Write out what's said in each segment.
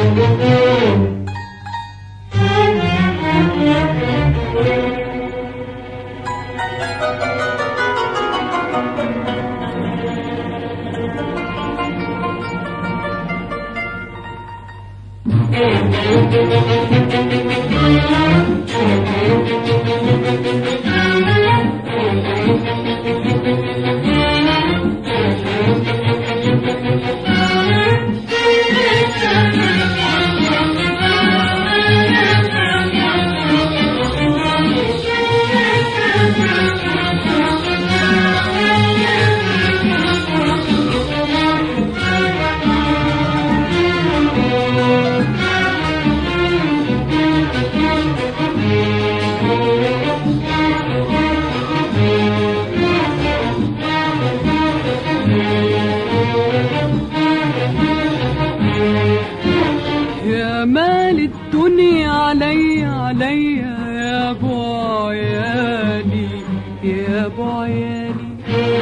يا مال الدنيا علي علي يا ابو عيالي يا ابو عيالي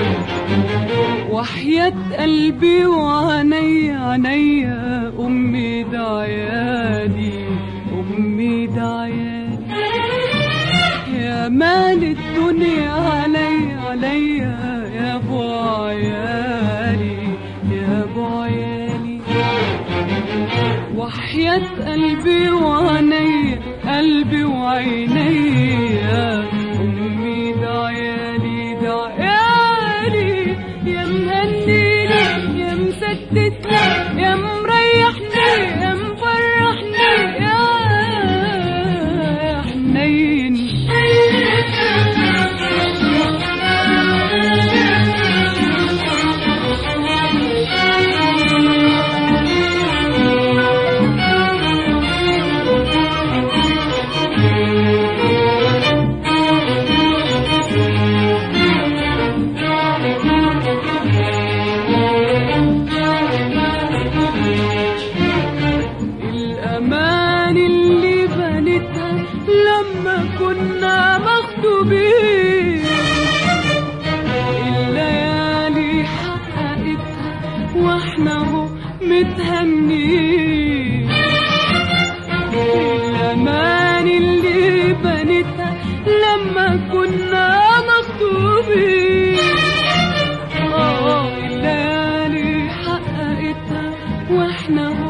وحياة قلبي وعيني عيني امي دعيالي امي دعيالي يا مال الدنيا علي علي يا ابو عيالي يا ابو عيالي وحياة قلبي وعيني قلبي وعيني أمي دعيالي دعيالي يا مهنيني يا مسددني يا مريحني يا مفرحني يا حنين الأمان اللي بنتها لما كنا مخطوبين الليالي حققتها واحنا هو متهنين الأمان اللي بنتها لما كنا مخطوبين آه الليالي حققتها واحنا هو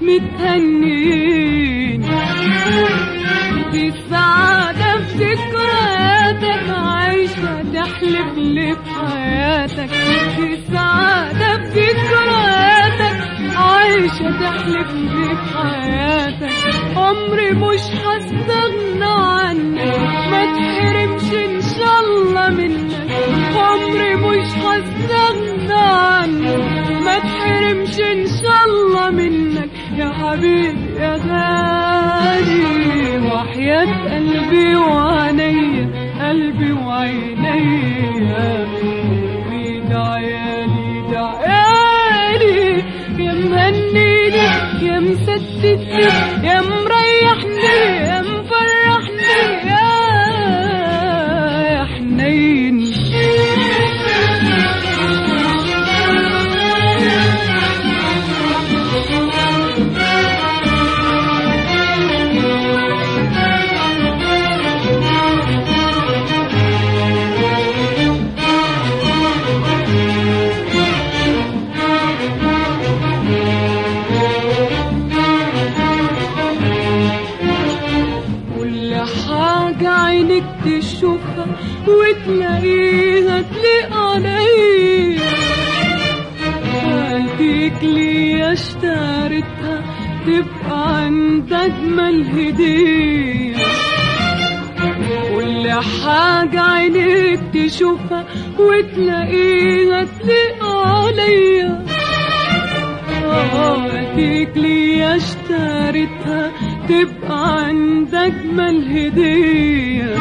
متهنين دي السعادة في ذكرياتك عايشة تحلف لي بحياتك دي السعادة في ذكرياتك عايشة تحلف لي بحياتك عمري مش هستغنى عنك ما تحرمش ان شاء الله منك عمري مش هستغنى عنك ما تحرمش ان شاء الله منك يا حبيبي يا غالي وحياة قلبي وعيني قلبي وعيني أمي دعيالي دعيالي يا مهنيني يا مسددني يا مريحني يا مفرحني يا يا حنين كل حاجة عينك تشوفها وتلاقيها تليق عليا هديك لي اشتريتها تبقى عند اجمل هدية كل حاجة عينك تشوفها وتلاقيها تليق عليا هديك لي اشتريتها تبقى عند اجمل هديه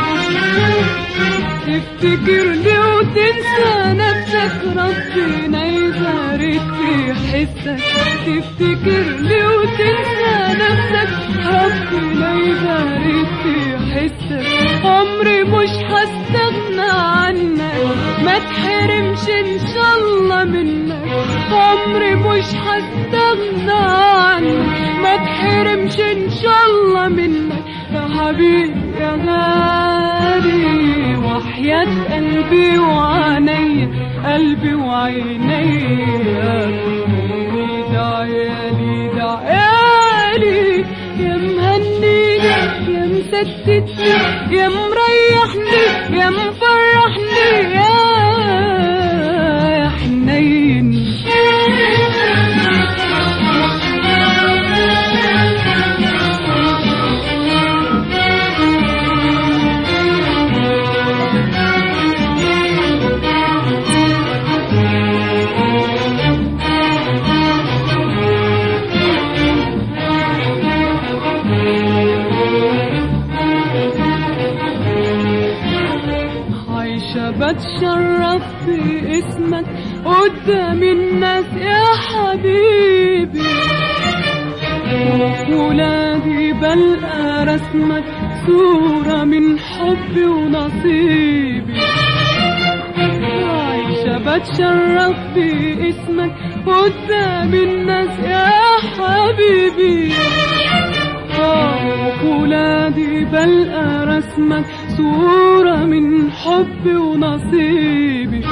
تفتكرني وتنسى نفسك ربنا يبارك في حسك تفتكرني وتنسى نفسك ربنا يبارك في حسك عمري مش هستغنى عنك ما تحرمش ان شاء الله منك عمري مش هستغنى عنك ما تحرمش يحرمش ان شاء الله منك يا حبيبي يا غالي وحياة قلبي وعيني قلبي وعيني ده عيالي ده عيالي يا مهنيني يا مسددني يا مريحني يا مفرحني يا يا حنين عايشة بتشرف باسمك قدام الناس يا حبيبي ولادي بلقى رسمك صورة من حبي ونصيبي عايشة بتشرف باسمك قدام الناس يا حبيبي آه، ولادي بلقى رسمك صورة من حبي ونصيبي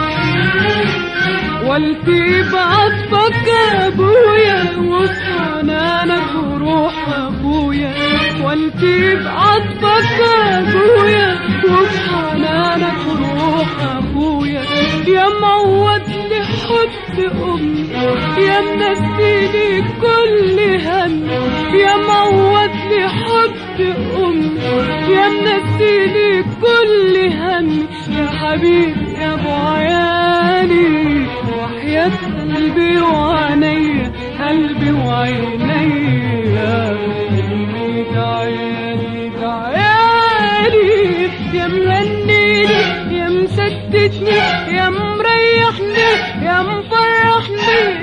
والتي بعطفك يا ابويا وصنانك وروح ابويا والتي بعطفك يا ابويا وبحنانك وروح ابويا يا معود لحب امي يا منسيني كل هم يا معود لحب امي يا منسيني كل هم يا حبيبي يا ابو عيالي وحياة قلبي وعيني قلبي وعيني يا قلبي ده عيالي ده عيالي يا مغنيني يا مسددني يا مريحني يا مفرحني